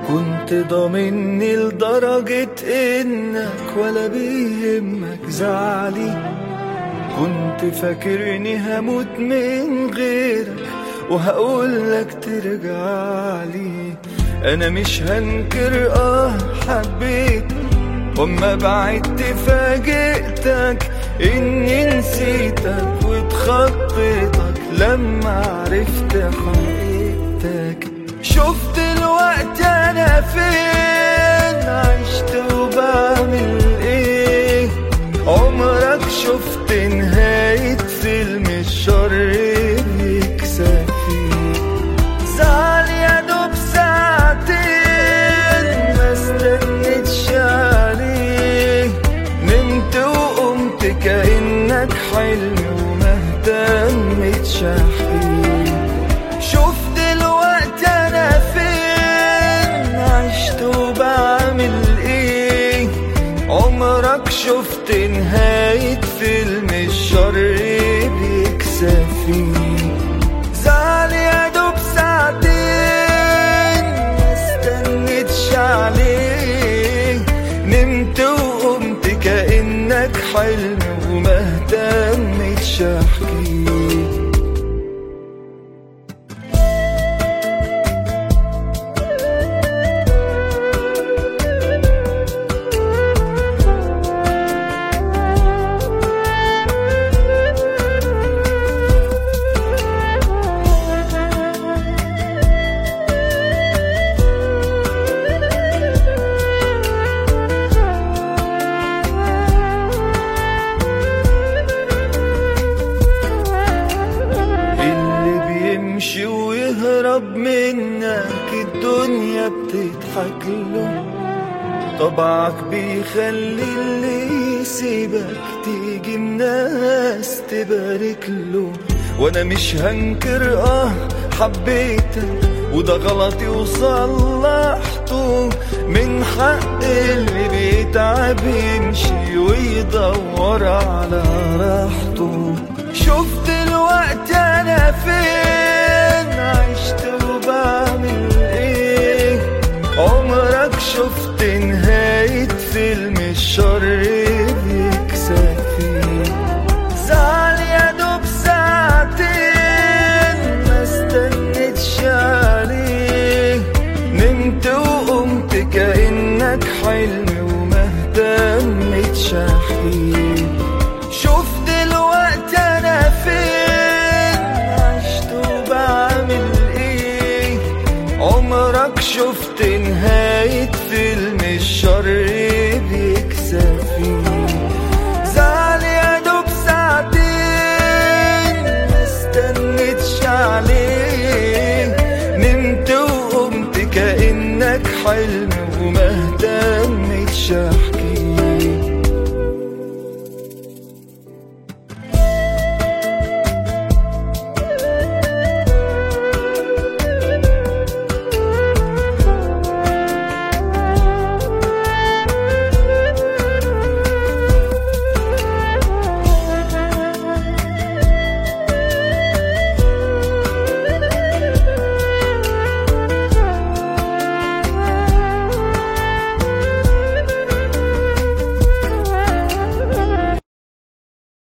كنت ضامني لدرجة انك ولا بيهمك زعلي كنت فاكرني هموت من غيرك وهقولك ترجعلي انا مش هنكر اه حبيت وما بعدت فاجئتك اني نسيتك واتخطيتك لما عرفت حقيقتك شفت الوقت انا فين عشت وبعمل ايه عمرك شفت نهاية فيلم الشر بيكسب فيه زعل يا دوب ساعتين ما استنيتش عليه نمت وقمت كأنك حلم وما اهتمتش احكيه شفت الوقت انا فين عشت وبعمل ايه عمرك شفت نهاية فيلم الشر بيكسب فيه زعل يا دوب ساعتين ما استنيتش عليه نمت وقمت كأنك حلم وما اهتمتش احكيه اللي بيمشي ويهرب منك الدنيا بتضحك له طبعك بيخلي اللي يسيبك تيجي الناس تبارك له وانا مش هنكر اه حبيتك وده غلطي وصلحته من حق اللي بيتعب يمشي ويدور على راحته شفت الوقت انا فين عشت وبعمل ايه عمرك شفت نهاية فيلم الشر بيكسب فيه زعل يا دوب ساعتين ما استنيتش عليه نمت وقمت كأنك حلم وما اهتمتش احكيه شفت الوقت انا فين عشت وبعمل ايه عمرك شفت نهاية فيلم الشر بيكسب فيه زعل يا دوب ساعتين ما استنيتش عليه نمت وقمت كأنك حلم وما اهتمتش احكي